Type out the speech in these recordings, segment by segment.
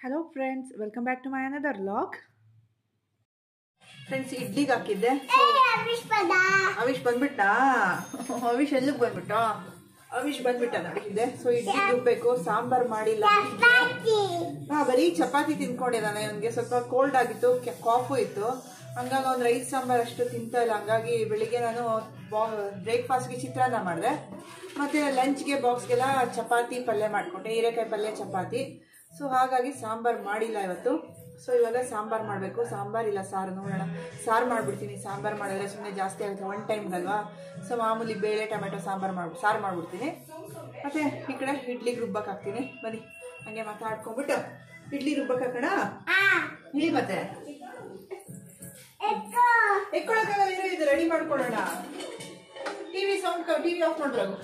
Hello friends welcome back to my another log friends ಇಡ್ಲಿಗೆ ಹಾಕಿದ್ದೆ ಅವಿಶ್ ಬಂದ್ಬಿಟ್ಟ ಅವಿಶ್ ಎಲ್ಲಿಗೆ ಬಂದ್ಬಿಟ್ಟ ಅವಿಶ್ ಬಂದ್ಬಿಟ್ಟ ನಡೀತಿದೆ ಸೊ ಇಡ್ಲಿ ರುಬ್ಬೇಕು ಸಾಂಬಾರ್ ಮಾಡಿಲ್ಲ ಹಾ ಬರೀ ಚಪಾತಿ ತಿನ್ಕೊಂಡಿದ್ದಾನೆ ಅವನಿಗೆ ಸ್ವಲ್ಪ ಕೋಲ್ಡ್ ಆಗಿತ್ತು ಕಾಫು ಇತ್ತು ಹಂಗಾಗಿ ಅವ್ನು ರೈಸ್ ಸಾಂಬಾರ್ ಅಷ್ಟು ತಿಂತಾ ಇಲ್ಲ ಹಂಗಾಗಿ ಬೆಳಿಗ್ಗೆ ನಾನು ಬ್ರೇಕ್ಫಾಸ್ಟ್ಗೆ ಚಿತ್ರಾನ್ನ ಮಾಡಿದೆ ಮತ್ತೆ ಲಂಚ್ಗೆ ಬಾಕ್ಸ್ಗೆಲ್ಲ ಚಪಾತಿ ಪಲ್ಯ ಮಾಡಿಕೊಟ್ಟೆ ಹೀರೆಕಾಯಿ ಪಲ್ಯ ಚಪಾತಿ ಸೊ ಹಾಗಾಗಿ ಸಾಂಬಾರ್ ಮಾಡಿಲ್ಲ ಇವತ್ತು ಸೊ ಇವಾಗ ಸಾಂಬಾರ್ ಮಾಡಬೇಕು ಸಾಂಬಾರ್ ಇಲ್ಲ ಸಾರು ನೋಡೋಣ ಸಾರು ಮಾಡ್ಬಿಡ್ತೀನಿ ಸಾಂಬಾರ್ ಮಾಡಿದ್ರೆ ಸುಮ್ಮನೆ ಜಾಸ್ತಿ ಆಗುತ್ತೆ ಒನ್ ಟೈಮ್ಗಲ್ವಾ ಸೊ ಮಾಮೂಲಿ ಬೇಳೆ ಟೊಮೆಟೊ ಸಾಂಬಾರ್ ಮಾಡಿ ಸಾರು ಮಾಡ್ಬಿಡ್ತೀನಿ ಮತ್ತೆ ಈ ಕಡೆ ಇಡ್ಲಿಗೆ ರುಬ್ಬಕ್ಕೆ ಹಾಕ್ತೀನಿ ಬನ್ನಿ ಹಂಗೆ ಮಾತಾಡ್ಕೊಂಡ್ಬಿಟ್ಟು ಇಡ್ಲಿ ರುಬ್ಬಕ್ಕೆ ಹಾಕೋಣ ಇಲ್ಲಿ ಮತ್ತೆ ಎಕ್ಕೊಳಕ್ಕಾಗಲ್ಲ ಇರೋ ಇದು ರೆಡಿ ಮಾಡ್ಕೊಳ್ಳೋಣ ಟಿವಿ ಸೌಂಡ್ ಟಿವಿ ಆಫ್ ಮಾಡ್ಬೇಕು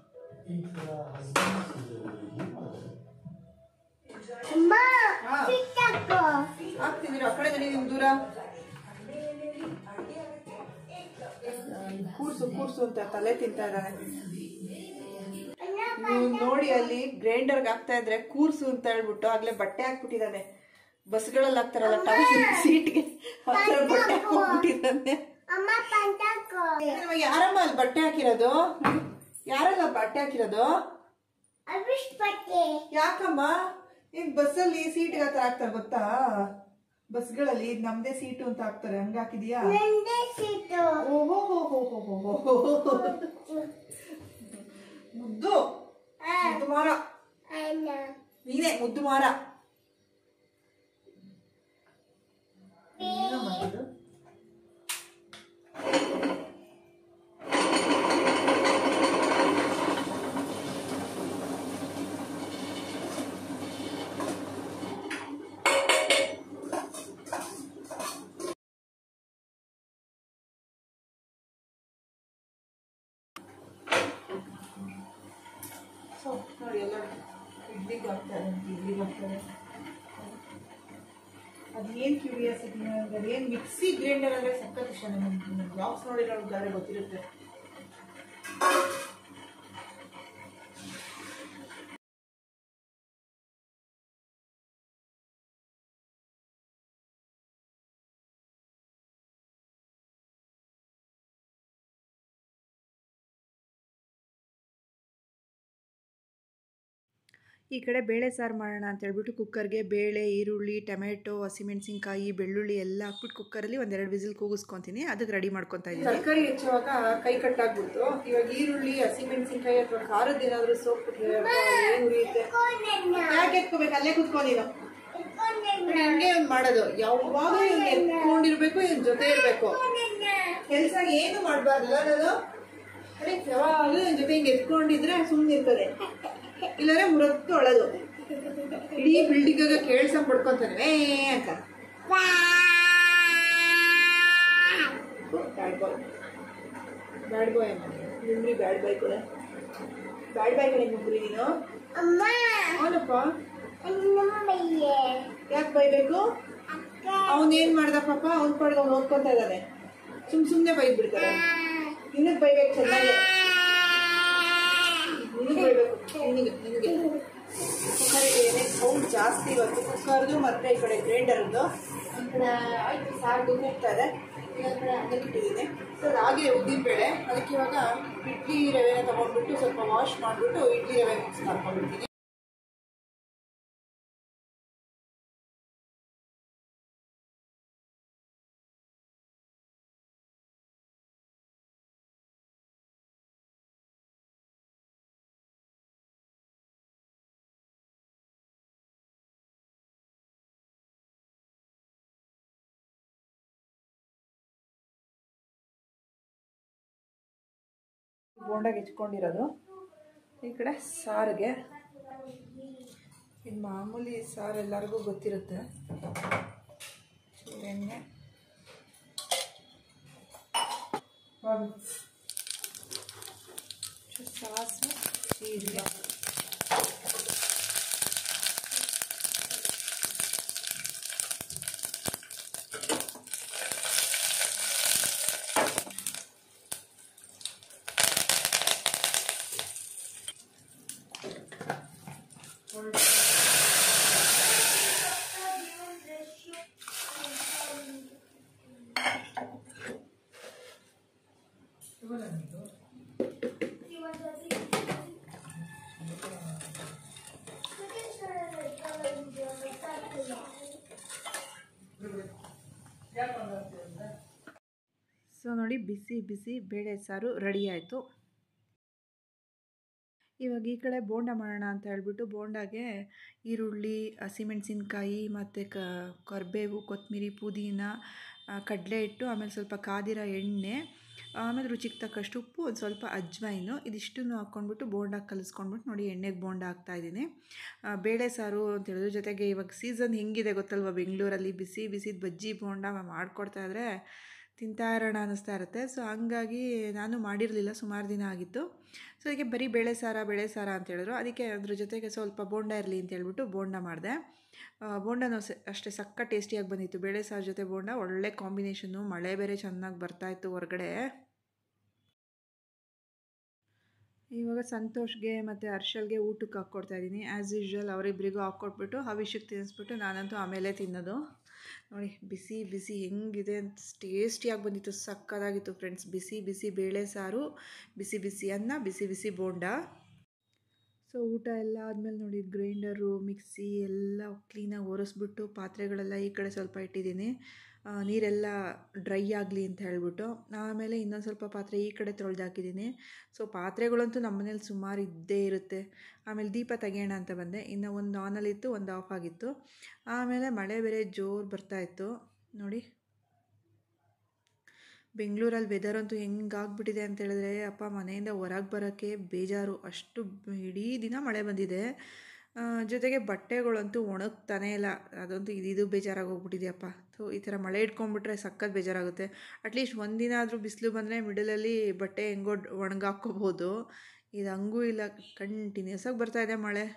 ಹಾಕ್ತಿದ್ದೀರ ಆ ಕಡೆ ನಡಿ ನಿಮ್ ದೂರ ಕೂರ್ಸು ಕೂರ್ಸು ಅಂತ ತಲೆ ತಿಂತಾ ಇದ್ದಾನೆ ನೀವು ನೋಡಿ ಅಲ್ಲಿ ಗ್ರೈಂಡರ್ಗೆ ಹಾಕ್ತಾ ಇದ್ರೆ ಕೂರ್ಸು ಅಂತ ಹೇಳ್ಬಿಟ್ಟು ಆಗ್ಲೇ ಬಟ್ಟೆ ಹಾಕ್ಬಿಟ್ಟಿದ್ದಾನೆ ಬಸ್ಗಳಲ್ಲಿ ಹಾಕ್ತಾರಲ್ಲ ಟೈರ್ ಸೀಟ್ಗೆ ಹತ್ರ ಬಟ್ಟೆ ಹಾಕ್ಬಿಟ್ಟಿದ್ದಾನೆ ನಿಮಗೆ ಯಾರಮ್ಮ ಅಲ್ಲಿ ಬಟ್ಟೆ ಹಾಕಿರೋದು ಯಾರಲ್ಲ ಬಟ್ಟೆ ಹಾಕಿರೋದು ಯಾಕಮ್ಮ ಈಗ ಬಸ್ಸಲ್ಲಿ ಸೀಟ್ಗೆ ಹತ್ರ ಹಾಕ್ತಾರೆ ಗೊತ್ತಾ ಬಸ್ಗಳಲ್ಲಿ ಇದ್ ನಮ್ದೇ ಸೀಟು ಅಂತ ಹಾಕ್ತಾರೆ ಹಂಗ ಹಾಕಿದ್ಯಾ ಓಹೋ ಹೋ ಹೋ ಹೋ ಹೋ ಹೋ ಹೋ. ಮುದ್ದು ಮುದ್ದು ಮಾರ ನೀನೇ ಮುದ್ದು ಮಾರ ಏನೋ ಮಾಡೋದು? ಸೊ ನೋಡಿ ಎಲ್ಲ ಇಡ್ಲಿಗೆ ಹಾಕ್ತಾರೆ ಅಂತ ಇಡ್ಲಿಗೆ ಹಾಕ್ತಾರೆ ಅದೇನು ಕ್ಯೂರಿಯಾಸಿಟಿ ನನಗೆ ಅದೇನು ಮಿಕ್ಸಿ ಗ್ರೈಂಡರ್ ಅಂದರೆ ಸಖತ್ ಇಷ್ಟ ನನಗೆ ಬ್ಲಾಗ್ಸ್ ನೋಡಿ ಗಾಡಿ ಗೊತ್ತಿರುತ್ತೆ ಈ ಕಡೆ ಬೇಳೆ ಸಾರು ಮಾಡೋಣ ಅಂತ ಹೇಳ್ಬಿಟ್ಟು ಕುಕ್ಕರ್ಗೆ ಬೇಳೆ ಈರುಳ್ಳಿ ಟೊಮೆಟೊ ಹಸಿಮೆಣಸಿನ್ಕಾಯಿ ಬೆಳ್ಳುಳ್ಳಿ ಎಲ್ಲ ಹಾಕ್ಬಿಟ್ಟು ಕುಕ್ಕರಲ್ಲಿ ಒಂದೆರಡು ವಿಸಿಲ್ ಕೂಗಿಸ್ಕೊತೀನಿ ಅದಕ್ಕೆ ರೆಡಿ ಮಾಡ್ಕೊತಾ ಇದ್ದೀನಿ ತರಕಾರಿ ಹೆಚ್ಚುವಾಗ ಕೈ ಕಟ್ಟಾಗ್ಬಿಡ್ತು ಇವಾಗ ಈರುಳ್ಳಿ ಹಸಿಮೆಣಸಿನ್ಕಾಯಿ ಅಥವಾ ಖಾರದ ಏನಾದರೂ ಸೋಪ್ಬಿಟ್ರೆ ಏನು ಉರಿಯುತ್ತೆ ಯಾಕೆ ಎತ್ಕೋಬೇಕು ಅಲ್ಲೇ ಕುತ್ಕೊಂಡಿರೋ ಹಂಗೆ ಒಂದು ಮಾಡೋದು ಯಾವಾಗ ಇವ್ನು ಎತ್ಕೊಂಡಿರ್ಬೇಕು ಇವ್ನ ಜೊತೆ ಇರಬೇಕು ಕೆಲಸ ಏನು ಮಾಡಬಾರ್ದಲ್ಲ ನಾನು ಅದೇ ಯಾವಾಗಲೂ ಇವ್ನ ಜೊತೆ ಹಿಂಗೆ ಎತ್ಕೊಂಡಿದ್ರೆ ಸುಮ್ಮನೆ ಇರ್ತದೆ ಇಲ್ಲಾಂದ್ರೆ ಮುರತ್ತು ಅಳದು ಇಡೀ ಬಿಲ್ಡಿಂಗ್ ಕೇಳ್ಸಂಗ್ ಪಡ್ಕೊಂತಾನೆ ಏ ಅಂತ ಬ್ಯಾಡ್ ಬಾಯ್ ಬ್ಯಾಡ್ ಬಾಯ್ ಅಮ್ಮ ನಿಮ್ರಿ ಬ್ಯಾಡ್ ಬಾಯ್ ಕೂಡ ಬ್ಯಾಡ್ ಬಾಯ್ ಕಡೆ ಮುಗ್ರಿ ನೀನು ಅವನಪ್ಪ ಯಾಕೆ ಬೈಬೇಕು ಅವನೇನ್ ಮಾಡ್ದ ಪಾಪ ಅವ್ನ ಪಾಡ್ಗೆ ಅವ್ನು ಓದ್ಕೊಂತ ಇದ್ದಾನೆ ಸುಮ್ ಸುಮ್ನೆ ಬೈದ್ ಬಿಡ್ತಾರೆ ನಿನಗ್ ಬೈಬೇಕು ಚೆನ್ನಾಗಿ ನಿನಗೆ ಬೈಬೇಕು ನಿನಗೆ ನಿನಗೆ ಕುಕ್ಕರಿಗೆ ಏನೇ ಸೌಂಡ್ ಜಾಸ್ತಿ ಇವತ್ತು ಕುಕ್ಕರ್ದು ಮತ್ತೆ ಈ ಕಡೆ ಗ್ರೈಂಡರ್ದು ಈ ಕಡೆ ಆಯ್ತು ಸಾರ್ದು ಹೋಗ್ತಾ ಇದೆ ಇನ್ನೊಂದು ಕಡೆ ಅನ್ನಕ್ಕೆ ಇಟ್ಟಿದ್ದೀನಿ ಸೊ ಅದಾಗಿದೆ ಉದ್ದಿನ ಬೇಳೆ ಅದಕ್ಕೆ ಇವಾಗ ಇಡ್ಲಿ ರವೆನ ತಗೊಂಡ್ಬಿಟ್ಟು ಸ್ವಲ್ಪ ವಾಶ್ ಮಾಡಿಬಿಟ್ಟು ಇಡ್ಲಿ ರವೆ ಮಿಕ್ಸ್ ಮಾಡ್ಕೊಂಡ್ಬಿಡ್ತೀನಿ ಬೋಂಡಾಗಿ ಹೆಚ್ಕೊಂಡಿರೋದು ಈ ಕಡೆ ಸಾರಿಗೆ ಇದು ಮಾಮೂಲಿ ಸಾರು ಎಲ್ಲರಿಗೂ ಗೊತ್ತಿರುತ್ತೆ ಎಣ್ಣೆ ಸಾಸಿವೆ ಜೀರಿಗೆ ಸೊ ನೋಡಿ ಬಿಸಿ ಬಿಸಿ ಬೇಳೆ ಸಾರು ರೆಡಿ ಆಯಿತು ಇವಾಗ ಈ ಕಡೆ ಬೋಂಡ ಮಾಡೋಣ ಅಂತ ಹೇಳ್ಬಿಟ್ಟು ಬೋಂಡಾಗೆ ಈರುಳ್ಳಿ ಹಸಿಮೆಣಸಿನ್ಕಾಯಿ ಮತ್ತು ಕ ಕರಿಬೇವು ಕೊತ್ತಂಬರಿ ಪುದೀನ ಕಡಲೆ ಹಿಟ್ಟು ಆಮೇಲೆ ಸ್ವಲ್ಪ ಕಾದಿರೋ ಎಣ್ಣೆ ಆಮೇಲೆ ರುಚಿಗೆ ತಕ್ಕಷ್ಟು ಉಪ್ಪು ಒಂದು ಸ್ವಲ್ಪ ಅಜ್ವೈನು ಇದಿಷ್ಟನ್ನು ಹಾಕ್ಕೊಂಡ್ಬಿಟ್ಟು ಬೋಂಡ ಕಲಿಸ್ಕೊಂಡ್ಬಿಟ್ಟು ನೋಡಿ ಎಣ್ಣೆಗೆ ಬೋಂಡ ಹಾಕ್ತಾಯಿದ್ದೀನಿ ಬೇಳೆ ಸಾರು ಅಂತ ಹೇಳಿದ್ರು ಜೊತೆಗೆ ಇವಾಗ ಸೀಸನ್ ಹೆಂಗಿದೆ ಗೊತ್ತಲ್ವ ಬೆಂಗಳೂರಲ್ಲಿ ಬಿಸಿ ಬಿಸಿದ ಬಜ್ಜಿ ಬೋಂಡ ಮಾಡ್ಕೊಡ್ತಾ ಇದ್ರೆ ತಿಂತಾ ಇರೋಣ ಅನ್ನಿಸ್ತಾ ಇರುತ್ತೆ ಸೊ ಹಂಗಾಗಿ ನಾನು ಮಾಡಿರಲಿಲ್ಲ ಸುಮಾರು ದಿನ ಆಗಿತ್ತು ಸೊ ಅದಕ್ಕೆ ಬರೀ ಬೇಳೆ ಸಾರ ಬೇಳೆ ಸಾರ ಅಂತ ಹೇಳಿದ್ರು ಅದಕ್ಕೆ ಅದ್ರ ಜೊತೆಗೆ ಸ್ವಲ್ಪ ಬೋಂಡ ಇರಲಿ ಅಂತ ಹೇಳ್ಬಿಟ್ಟು ಬೋಂಡ ಮಾಡಿದೆ ಬೋಂಡನೂ ಅಷ್ಟೇ ಸಕ್ಕ ಟೇಸ್ಟಿಯಾಗಿ ಬಂದಿತ್ತು ಬೇಳೆ ಸಾರು ಜೊತೆ ಬೋಂಡ ಒಳ್ಳೆ ಕಾಂಬಿನೇಷನ್ನು ಮಳೆ ಬೇರೆ ಚೆನ್ನಾಗಿ ಬರ್ತಾಯಿತ್ತು ಹೊರಗಡೆ ಇವಾಗ ಸಂತೋಷ್ಗೆ ಮತ್ತು ಹರ್ಷಲ್ಗೆ ಊಟಕ್ಕೆ ಹಾಕ್ಕೊಡ್ತಾ ಇದ್ದೀನಿ ಆ್ಯಸ್ ಯೂಶ್ವಲ್ ಅವರಿಬ್ಬರಿಗೂ ಹಾಕ್ಕೊಟ್ಬಿಟ್ಟು ಹವಿಷಕ್ಕೆ ತಿನ್ನಿಸ್ಬಿಟ್ಟು ನಾನಂತೂ ಆಮೇಲೆ ತಿನ್ನೋದು ನೋಡಿ ಬಿಸಿ ಬಿಸಿ ಹೆಂಗಿದೆ ಅಂತ ಟೇಸ್ಟಿಯಾಗಿ ಬಂದಿತ್ತು ಸಕ್ಕದಾಗಿತ್ತು ಫ್ರೆಂಡ್ಸ್ ಬಿಸಿ ಬಿಸಿ ಬೇಳೆ ಸಾರು ಬಿಸಿ ಬಿಸಿ ಅನ್ನ ಬಿಸಿ ಬಿಸಿ ಬೋಂಡ ಸೊ ಊಟ ಎಲ್ಲ ಆದಮೇಲೆ ನೋಡಿ ಗ್ರೈಂಡರು ಮಿಕ್ಸಿ ಎಲ್ಲ ಕ್ಲೀನಾಗಿ ಒರೆಸ್ಬಿಟ್ಟು ಪಾತ್ರೆಗಳೆಲ್ಲ ಈ ಕಡೆ ಸ್ವಲ್ಪ ಇಟ್ಟಿದ್ದೀನಿ ನೀರೆಲ್ಲ ಡ್ರೈ ಆಗಲಿ ಅಂತ ಹೇಳ್ಬಿಟ್ಟು ಆಮೇಲೆ ಇನ್ನೊಂದು ಸ್ವಲ್ಪ ಪಾತ್ರೆ ಈ ಕಡೆ ತೊಳೆದು ಹಾಕಿದ್ದೀನಿ ಸೊ ಪಾತ್ರೆಗಳಂತೂ ನಮ್ಮ ಮನೇಲಿ ಸುಮಾರು ಇದ್ದೇ ಇರುತ್ತೆ ಆಮೇಲೆ ದೀಪ ತೆಗೆಯೋಣ ಅಂತ ಬಂದೆ ಇನ್ನು ಒಂದು ಆನಲ್ಲಿತ್ತು ಒಂದು ಆಫ್ ಆಗಿತ್ತು ಆಮೇಲೆ ಮಳೆ ಬೇರೆ ಜೋರು ಬರ್ತಾಯಿತ್ತು ನೋಡಿ ಬೆಂಗಳೂರಲ್ಲಿ ವೆದರ್ ಅಂತೂ ಹೆಂಗಾಗ್ಬಿಟ್ಟಿದೆ ಅಂತ ಹೇಳಿದ್ರೆ ಅಪ್ಪ ಮನೆಯಿಂದ ಹೊರಗೆ ಬರೋಕ್ಕೆ ಬೇಜಾರು ಅಷ್ಟು ಇಡೀ ದಿನ ಮಳೆ ಬಂದಿದೆ ಜೊತೆಗೆ ಬಟ್ಟೆಗಳಂತೂ ಒಣಗ್ತಾನೇ ಇಲ್ಲ ಅದಂತೂ ಇದು ಬೇಜಾರಾಗಿ ಹೋಗ್ಬಿಟ್ಟಿದೆಯಪ್ಪ ಸೊ ಈ ಥರ ಮಳೆ ಇಟ್ಕೊಂಡ್ಬಿಟ್ರೆ ಸಖತ್ ಬೇಜಾರಾಗುತ್ತೆ ಅಟ್ಲೀಸ್ಟ್ ಒಂದಿನ ಆದರೂ ಬಿಸಿಲು ಬಂದರೆ ಮಿಡಲಲ್ಲಿ ಬಟ್ಟೆ ಹೆಂಗೋ ಒಣಗಾಕ್ಕೋಬೋದು ಇದು ಹಂಗೂ ಇಲ್ಲ ಕಂಟಿನ್ಯೂಸ್ ಆಗಿ ಬರ್ತಾಯಿದೆ ಮಳೆ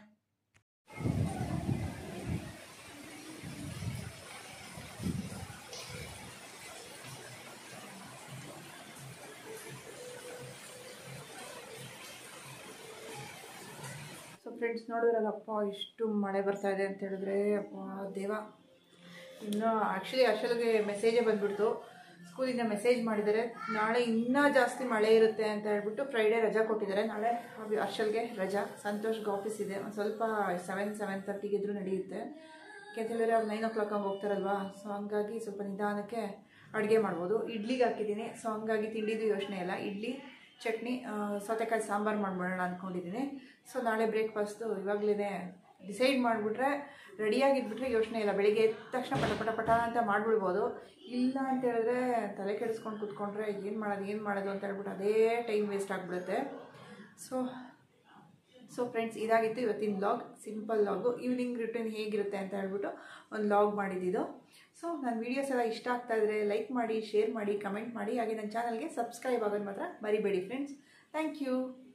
ಸೊ ಫ್ರೆಂಡ್ಸ್ ನೋಡಿದ್ರಲ್ಲಪ್ಪ ಇಷ್ಟು ಮಳೆ ಬರ್ತಾ ಇದೆ ಅಂತ ಹೇಳಿದ್ರೆ ಅಪ್ಪ ದೇವ ಇನ್ನು ಆ್ಯಕ್ಚುಲಿ ಅರ್ಷಲ್ಗೆ ಮೆಸೇಜೇ ಬಂದ್ಬಿಡ್ತು ಸ್ಕೂಲಿಂದ ಮೆಸೇಜ್ ಮಾಡಿದ್ದಾರೆ ನಾಳೆ ಇನ್ನೂ ಜಾಸ್ತಿ ಮಳೆ ಇರುತ್ತೆ ಅಂತ ಹೇಳ್ಬಿಟ್ಟು ಫ್ರೈಡೇ ರಜಾ ಕೊಟ್ಟಿದ್ದಾರೆ ನಾಳೆ ಅರ್ಷಲ್ಗೆ ರಜಾ ಸಂತೋಷ್ಗೆ ಆಫೀಸ್ ಇದೆ ಒಂದು ಸ್ವಲ್ಪ ಸೆವೆನ್ ಸೆವೆನ್ ತರ್ಟಿಗೆ ಇದ್ರೂ ನಡೆಯುತ್ತೆ ಯಾಕೆಂತ ಹೇಳಿದ್ರೆ ಅವ್ರು ನೈನ್ ಓ ಕ್ಲಾಕ್ ಹಂಗೆ ಹೋಗ್ತಾರಲ್ವಾ ಸೊ ಹಂಗಾಗಿ ಸ್ವಲ್ಪ ನಿಧಾನಕ್ಕೆ ಅಡುಗೆ ಮಾಡ್ಬೋದು ಇಡ್ಲಿಗೆ ಹಾಕಿದ್ದೀನಿ ಸೊ ಹಂಗಾಗಿ ತಿಂಡಿದು ಯೋಚನೆ ಇಲ್ಲ ಇಡ್ಲಿ ಚಟ್ನಿ ಸೌತೆಕಾಯಿ ಸಾಂಬಾರು ಮಾಡ್ಬಿಡೋಣ ಅಂದ್ಕೊಂಡಿದ್ದೀನಿ ಸೊ ನಾಳೆ ಬ್ರೇಕ್ಫಾಸ್ಟು ಇವಾಗಲೇ ಡಿಸೈಡ್ ಮಾಡಿಬಿಟ್ರೆ ರೆಡಿಯಾಗಿದ್ಬಿಟ್ರೆ ಯೋಚನೆ ಇಲ್ಲ ಬೆಳಿಗ್ಗೆ ಎದ್ದ ತಕ್ಷಣ ಪಟ ಪಟ ಪಟ ಅಂತ ಮಾಡಿಬಿಡ್ಬೋದು ಇಲ್ಲ ಅಂತ ಹೇಳಿದ್ರೆ ತಲೆ ಕೆಡಿಸ್ಕೊಂಡು ಕೂತ್ಕೊಂಡ್ರೆ ಏನು ಮಾಡೋದು ಏನು ಮಾಡೋದು ಅಂತ ಹೇಳ್ಬಿಟ್ಟು ಅದೇ ಟೈಮ್ ವೇಸ್ಟ್ ಆಗಿಬಿಡುತ್ತೆ ಸೊ ಸೊ ಫ್ರೆಂಡ್ಸ್ ಇದಾಗಿತ್ತು ಇವತ್ತಿನ log simple log evening return ಹೇಗಿರುತ್ತೆ ಅಂತ ಹೇಳ್ಬಿಟ್ಟು ಒಂದು ಲಾಗ್ ಮಾಡಿದ್ದು ಸೊ ನನ್ನ ವೀಡಿಯೋಸ್ ಎಲ್ಲ ಇಷ್ಟ ಆಗ್ತಾ ಇದ್ರೆ ಲೈಕ್ ಮಾಡಿ ಶೇರ್ ಮಾಡಿ ಕಮೆಂಟ್ ಮಾಡಿ ಹಾಗೆ ನನ್ನ ಚಾನಲ್ಗೆ ಸಬ್ಸ್ಕ್ರೈಬ್ ಆಗೋದು ಮಾತ್ರ ಮರಿಬೇಡಿ ಫ್ರೆಂಡ್ಸ್ ಥ್ಯಾಂಕ್ ಯು